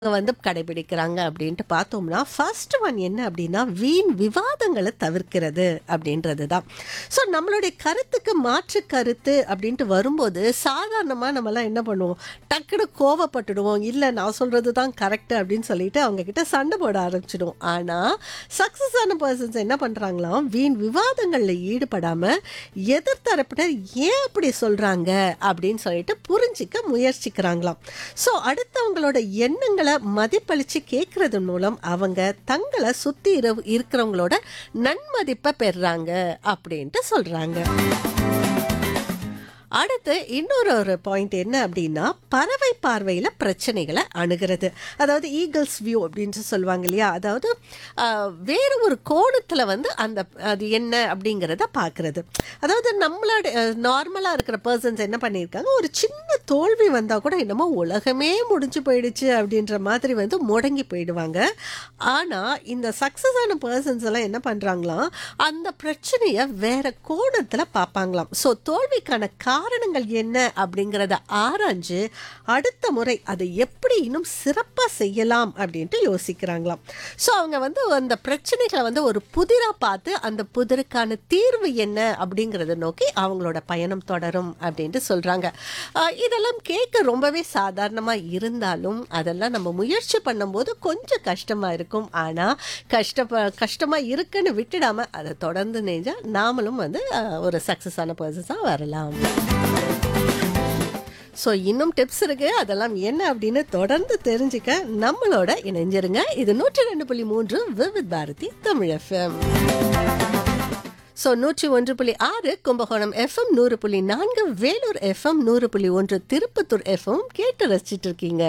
வந்து கடைபிடிக்கிறாங்க அப்படின்ட்டு பார்த்தோம்னா ஃபர்ஸ்ட் ஒன் என்ன அப்படின்னா வீண் விவாதங்களை தவிர்க்கிறது அப்படின்றது தான் ஸோ நம்மளுடைய கருத்துக்கு மாற்று கருத்து அப்படின்ட்டு வரும்போது சாதாரணமாக நம்மலாம் என்ன பண்ணுவோம் டக்குனு கோவப்பட்டுடுவோம் இல்லை நான் சொல்கிறது தான் கரெக்டு அப்படின்னு சொல்லிட்டு அவங்க கிட்ட சண்டை போட ஆரம்பிச்சிடுவோம் ஆனால் சக்ஸஸ் ஆன பர்சன்ஸ் என்ன பண்ணுறாங்களாம் வீண் விவாதங்களில் ஈடுபடாமல் எதிர்த்தரப்பினர் ஏன் அப்படி சொல்கிறாங்க அப்படின்னு சொல்லிட்டு புரிஞ்சிக்க முயற்சிக்கிறாங்களாம் ஸோ அடுத்தவங்களோட எண்ணங்களை மதிப்பளித்து கேட்கறது மூலம் அவங்க தங்களை சுற்றி இரு இருக்கிறவங்களோட நன்மதிப்பை பெறுறாங்க அப்படின்ட்டு சொல்கிறாங்க அடுத்து இன்னொரு ஒரு பாயிண்ட் என்ன அப்படின்னா பறவை பார்வையில் பிரச்சனைகளை அணுகிறது அதாவது ஈகிள்ஸ் வியூ அப்படின்னு சொல்லுவாங்க இல்லையா அதாவது ஆஹ், வேறு ஒரு கோணத்தில் வந்து அந்த அது என்ன அப்படிங்கிறத பார்க்குறது அதாவது நம்மளோட நார்மலாக இருக்கிற பர்சன்ஸ் என்ன பண்ணியிருக்காங்க ஒரு சின்ன தோல்வி வந்தால் கூட என்னமோ உலகமே முடிஞ்சு போயிடுச்சு அப்படின்ற மாதிரி வந்து முடங்கி போயிடுவாங்க ஆனால் இந்த சக்ஸஸ் ஆன பர்சன்ஸ் எல்லாம் என்ன பண்ணுறாங்களாம் அந்த பிரச்சனையை வேற கோணத்தில் பார்ப்பாங்களாம் ஸோ தோல்விக்கான காரணங்கள் என்ன அப்படிங்கிறத ஆராய்ஞ்சு அடுத்த முறை அதை எப்படி இன்னும் சிறப்பாக செய்யலாம் அப்படின்ட்டு யோசிக்கிறாங்களாம் ஸோ அவங்க வந்து அந்த பிரச்சனைகளை வந்து ஒரு புதிராக பார்த்து அந்த புதிருக்கான தீர்வு என்ன அப்படிங்கிறத நோக்கி அவங்களோட பயணம் தொடரும் அப்படின்ட்டு சொல்கிறாங்க இதெல்லாம் கேட்க ரொம்பவே சாதாரணமாக இருந்தாலும் அதெல்லாம் நம்ம முயற்சி பண்ணும்போது கொஞ்சம் கஷ்டமாக இருக்கும் ஆனால் கஷ்டப்ப கஷ்டமாக இருக்குன்னு விட்டுடாம அதை தொடர்ந்து நெஞ்சா நாமளும் வந்து அஹ், ஒரு சக்ஸஸ் ஆன பர்சன்ஸாக வரலாம் ஸோ இன்னும் டிப்ஸ் இருக்கு அதெல்லாம் என்ன அப்படின்னு தொடர்ந்து தெரிஞ்சுக்க நம்மளோட இணைஞ்சிருங்க இது நூற்றி ரெண்டு புள்ளி மூன்று விவித் பாரதி தமிழ் எஃப்எம் ஸோ நூற்றி ஒன்று புள்ளி ஆறு கும்பகோணம் எஃப்எம் நூறு புள்ளி நான்கு வேலூர் எஃப்எம் நூறு புள்ளி ஒன்று திருப்பத்தூர் எஃப்எம் கேட்டு ரசிச்சிட்டு இருக்கீங்க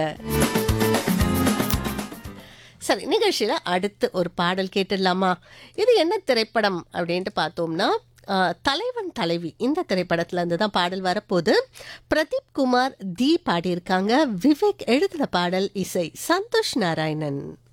சரி நிகழ்ச்சியில் அடுத்து ஒரு பாடல் கேட்டுடலாமா இது என்ன திரைப்படம் அப்படின்ட்டு பார்த்தோம்னா ஆஹ், தலைவன் தலைவி இந்த திரைப்படத்துல இருந்து தான் பாடல் வரப்போகுது பிரதீப் குமார் தி பாடியிருக்காங்க விவேக் எழுதின பாடல் இசை சந்தோஷ் நாராயணன்